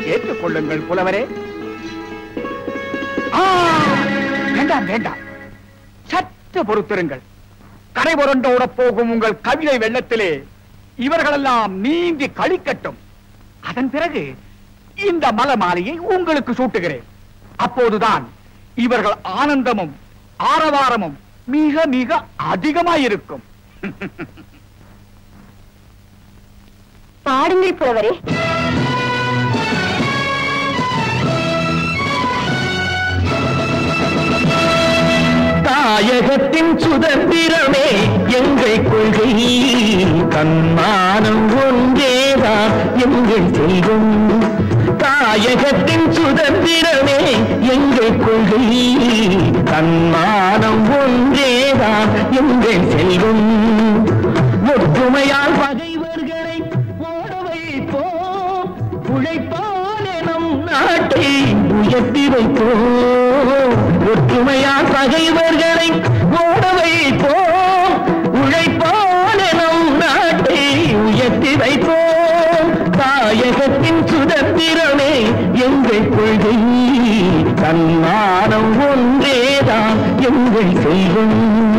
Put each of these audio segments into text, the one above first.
ஏற்றுக்கொள்ளுங்கள் புலவரே ஆ, வேண்டாம் வேண்டாம் சற்று பொறுத்திருங்கள் கரை புரண்டோட போகும் உங்கள் கவிதை வெள்ளத்திலே இவர்களெல்லாம் நீந்தி கழிக்கட்டும் அதன் பிறகு இந்த மல மாலையை உங்களுக்கு சூட்டுகிறேன் அப்போதுதான் இவர்கள் ஆனந்தமும் ஆரவாரமும் மிக மிக அதிகமாயிருக்கும் பாடுங்கள் புலவரே தாயகத்தின் சுதந்திரமே எங்கள் கொள்கை தன்மானம் ஒன்றேதான் எங்கள் செல்வம் தாயகத்தின் சுதந்திரமே எங்கள் கொள்கை தன்மானம் ஒன்றேதான் எங்கள் செல்வம் ஒற்றுமையால் பகைவர்களை ஓட வைப்போம் உழைப்பாலே நம் நாட்டை உயர்த்தி வைப்போம் ஒற்றுமையால் பகைவர்களை ஓட வைப்போம் உழைப்பாலே நம் நாட்டை உயர்த்தி வைப்போம் தாயகத்தின் சுதந்திரமே எங்கள் கொள்கை தன்மானம் ஒன்றேதான் எங்கள் செல்வம்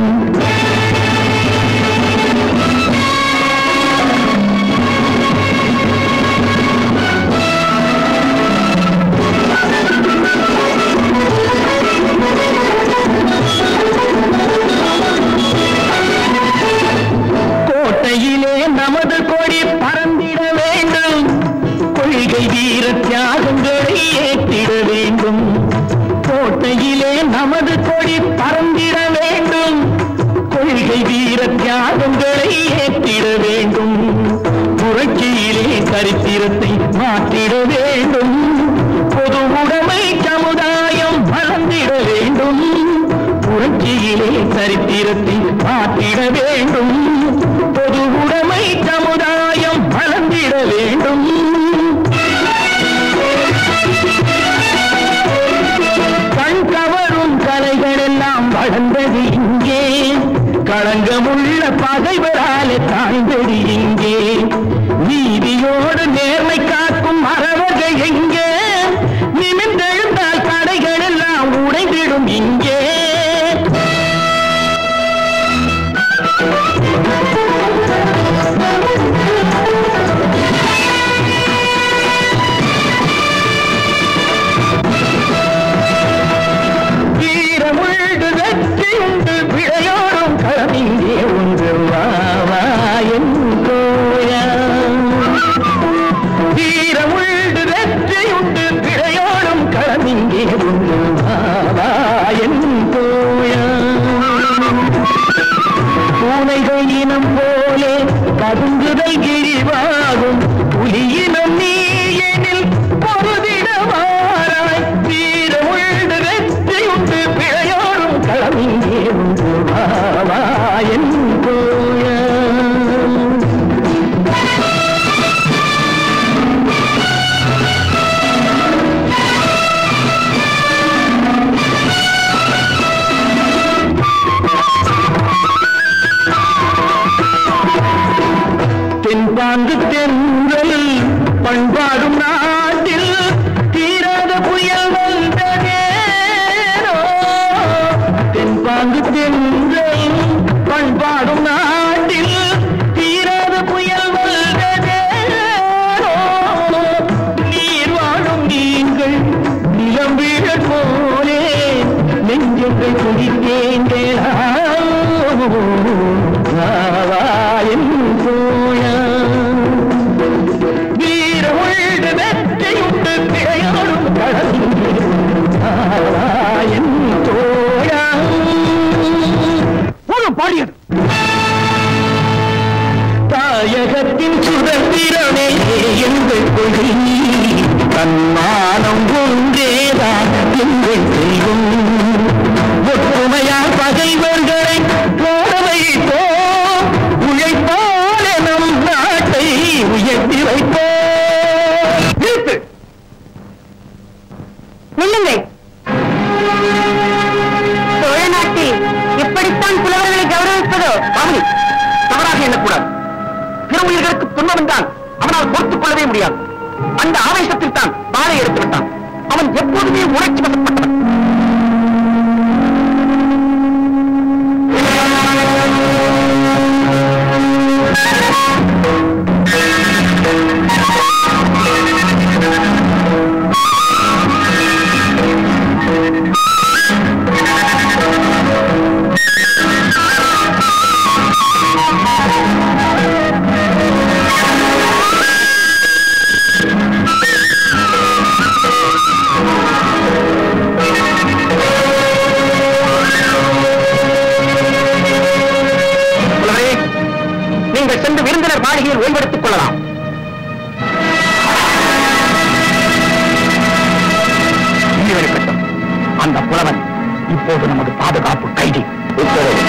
கோட்டையிலே நமது கொடி பறந்திட வேண்டும் கொள்கை வீர தியாகங்களை ஏற்றிட வேண்டும் கோட்டையிலே நமது கொடி பறந்திட வேண்டும் கொள்கை வீர தியாகங்களை ஏற்றிட வேண்டும் புரட்சியிலே சரித்திரத்தை மாற்றிட வேண்டும் பொது உடைமை சமுதாயம் வளர்ந்திட வேண்டும் புரட்சியிலே சரித்திரத்தை மாற்றிட வேண்டும் பொது உடைமை சமுதாயம் வளர்ந்திட வேண்டும் கண் கவரும் கலைகள் எல்லாம் வளர்ந்தது இங்கே களங்கமுள்ள பகைவராலே தாழ்ந்தது இங்கே நீதியோடு நேர்மை காக்கும் மறவர்கள் எங்கே நிமிர்ந்தெழுந்தால் தடைகள் எல்லாம் உடைந்திடும் இங்கே வீரமுண்டு வெற்றியுண்டு விளையாடும் களம் இங்கே ஒன்று வா வா என் தோழா. வீரமுண்டு வெற்றியுண்டு விளையாடும் களம் இங்கே ஒன்று வா வா என் தோழா. பூனைகள் இனம் போலே பதுங்குதல் கிழிவாகும் புலியினம் நீ எனில் பொருதிடமாறாய் வீர உண்டு வெற்றி உண்டு பிழையோடும் களம் இங்கே உண்டு வாவா என் தோழா. தென்பாங்கு தென்றல் பண்பாடும் நாட்டில் தீராத புயல் வந்ததேனோ தென்பாங்கு தென்றல் பண்பாடும் நாட்டில் தீராத புயல் வந்ததேனோ நீர் வாழும் நீங்கள் நிலம் வீழ போலே நெஞ்சங்கள் குடித்தேங்களா என் தோழா வீர உள்ள வெற்றியுண்டு திரையாடும் கடல் என் தோழா போதும் பாடியது தாயகத்தின் சுதந்திரமே எங்கள் கொள்கை தன்மானம் ஒன்றேதான் எங்கள் செல்வம் ஒற்றுமையால் பகைவர்களை போட வைப்போம் உழைப்பால நம் நாட்டை உயர்த்தி வைப்போம் நிறுத்து நில்லுங்கள் சோழ நாட்டில் எப்படித்தான் புலவர்களை கௌரவிப்பதோ பாவனி தவறாக எண்ணக்கூடாது பிற உயிர்களுக்கு துன்பம் தான் அவனால் பொறுத்துக் கொள்ளவே முடியாது அந்த ஆவேசத்தை கோபத்தில் தான் வாளை எடுத்து விட்டான் அவன் எப்போதுமே உணர்ச்சி வசப்பட்டவன் புலவரே, நீங்கள் சென்று விருந்தினர் மாளிகையில் ஓய்வெடுத்துக் கொள்ளலாம் இனி இருக்கட்டும் அந்த புலவன் இப்போது நமது பாதுகாப்பு கைதி உத்தரவு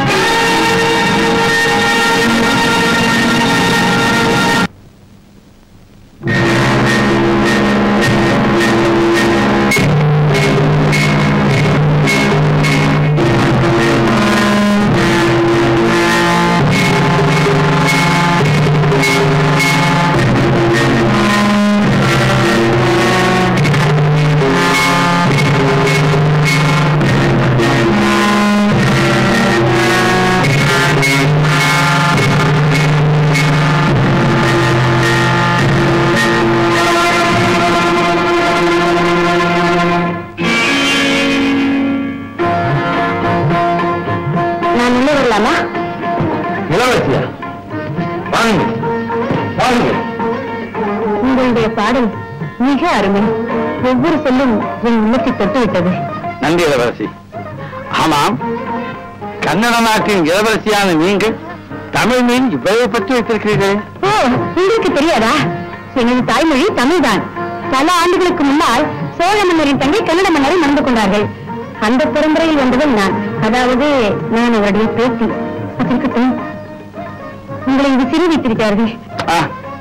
நான் உள்ளே வரலாமா இளவரசியா வாங்க வாங்க உங்களுடைய பாடல் மிக அருமை ஒவ்வொரு சொல்லும் என் உள்ளத்தை தொட்டு விட்டது நன்றி இளவரசி ஆமாம் கன்னட நாட்டின் இளவரசியான நீங்கள் தமிழ் மீன் இவ்வளவு பற்றி வைத்திருக்கிறீர்களே ஓ உங்களுக்கு தெரியாதா எனது தாய்மொழி தமிழ்தான் பல ஆண்டுகளுக்கு முன்னால் சோழ மன்னரின் தங்கை கன்னட மன்னரை மணந்து கொண்டார்கள் அந்த பரம்பரையில் வந்தவன் நான் அதாவது நான் அவருடைய பேத்தி அதற்கட்டும் உங்களை இது சிறு வைத்திருக்கிறார்கள் ஆ,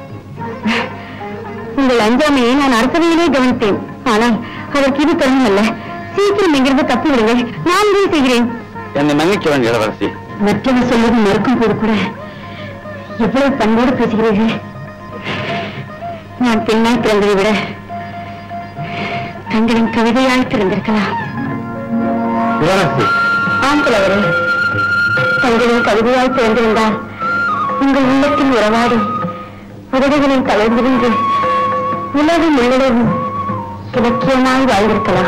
உங்கள் அஞ்சாமையை நான் அரசவையிலே கவனித்தேன் ஆனால் அதற்கு இது தருணம் அல்ல சீக்கிரம் எங்கிருந்து தப்பி விடுங்கள் நான் உதவி செய்கிறேன் என்னை மன்னிக்க வேண்டிய இளவரசி மற்றவர் சொல்வது மறுக்கும் போது கூட எவ்வளவு பண்போடு பேசுகிறீர்கள் நான் பெண்ணாய் பிறந்ததை விட தங்களின் கவிதையாய் பிறந்திருக்கலாம் இளவரசி ஆம் புலவரே தங்களின் கவிதையாய் பிறந்திருந்தால் உங்கள் உள்ளத்தில் உறவாடி உதடுகளில் கலந்திருந்து உலகம் உள்ளளவும் இலக்கியமாய் வாழ்ந்திருக்கலாம்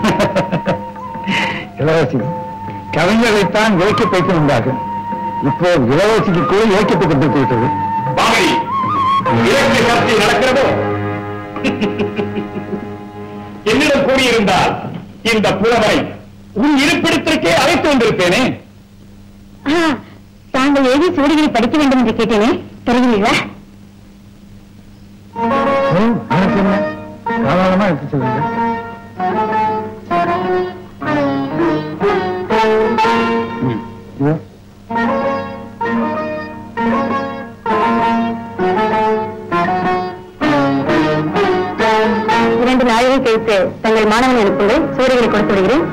இளவரசி கவிஞர்களைத்தான் இலக்கிய பைத்து உண்டாகும் இப்போ இளவரசிக்கு கூட இலக்கியத்தை கொண்டு விட்டது பாமணி இலக்கிய சர்ச்சை நடக்கிறதோ என்னிடம் கூறியிருந்தால் இந்த புலவரை உன் இருப்பிடத்திற்கே அழைத்து வந்திருப்பேனே ஆ, தாங்கள் எழுதி சுவடிகளை படிக்க வேண்டும் என்று கேட்டேனே தருகிறீர்களா சாதாரணமா எடுத்து சொல்லுங்க ம், இதோ. இரண்டு நாளில் கழித்து தங்கள் மாணவனை அனுப்புங்கள் சுவடிகளை கொடுத்து விடுகிறேன்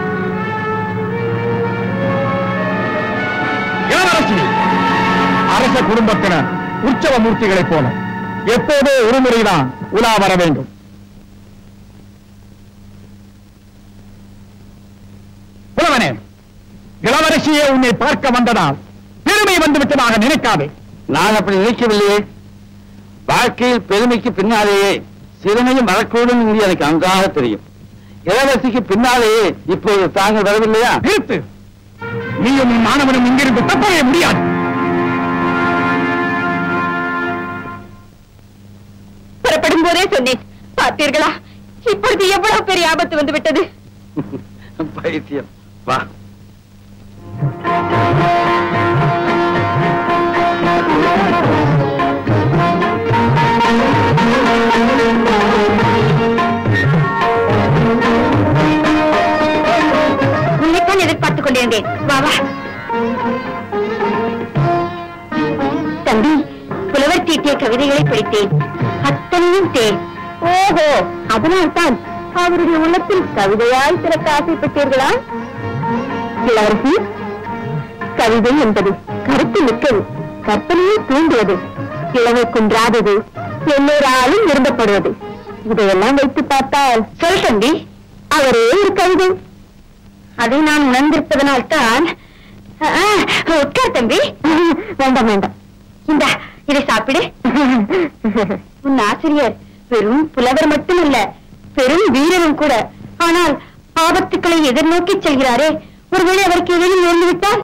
இளவரசி அரச குடும்பத்தினர் உற்சவ மூர்த்திகளைப் போல எப்போதோ ஒரு முறைதான் உலா வர வேண்டும் புலவனே இளவரசியே உன்னை பார்க்க வந்ததால் பெருமை வந்துவிட்டதாக நினைக்காதே நான் அப்படி நினைக்கவில்லையே வாழ்க்கையில் பெருமைக்கு பின்னாலேயே சிறுமையும் வரக்கூடும் என்று எனக்கு நன்றாக தெரியும் இளவரசிக்கு பின்னாலேயே இப்போது தாங்கள் வரவில்லையா நிறுத்து நீயும் உன் மாணவனும் இங்கிருந்து தப்பவே முடியாது புறப்படும் போதே சொன்னேன் பார்த்தீர்களா இப்பொழுது எவ்வளவு பெரிய ஆபத்து வந்து விட்டது பைத்தியம் வா உன்னைத்தான் எதிர்பார்த்துக் கொண்டிருந்தேன் வா வா தம்பி புலவர் தீட்டிய கவிதைகளை படித்தேன் அத்தனையும் தேன் ஓஹோ அதனால்தான் அவருடைய உள்ளத்தில் கவிதையாய் பிறக்க ஆசைப்பட்டீர்களா இளவரசி கவிதை என்பது கருத்து மிக்கது கற்பனையை தூண்டுவது இளவை குன்றாதது எல்லோராலும் விரும்பப்படுவது இதையெல்லாம் வைத்து பார்த்தால் சொல் தம்பி அவரே ஒரு கவிதை அதை நான் உணர்ந்திருப்பதனால் தான் ஆ, உட்கார் தம்பி வேண்டாம் வேண்டாம் இந்த இதை சாப்பிடு உன் ஆசிரியர் வெறும் புலவர் மட்டுமல்ல பெரும் வீரரும் கூட ஆனால் ஆபத்துக்களை எதிர்நோக்கி செல்கிறாரே ஒருவேளை அவருக்கு எதிரில் நேர்ந்து விட்டால்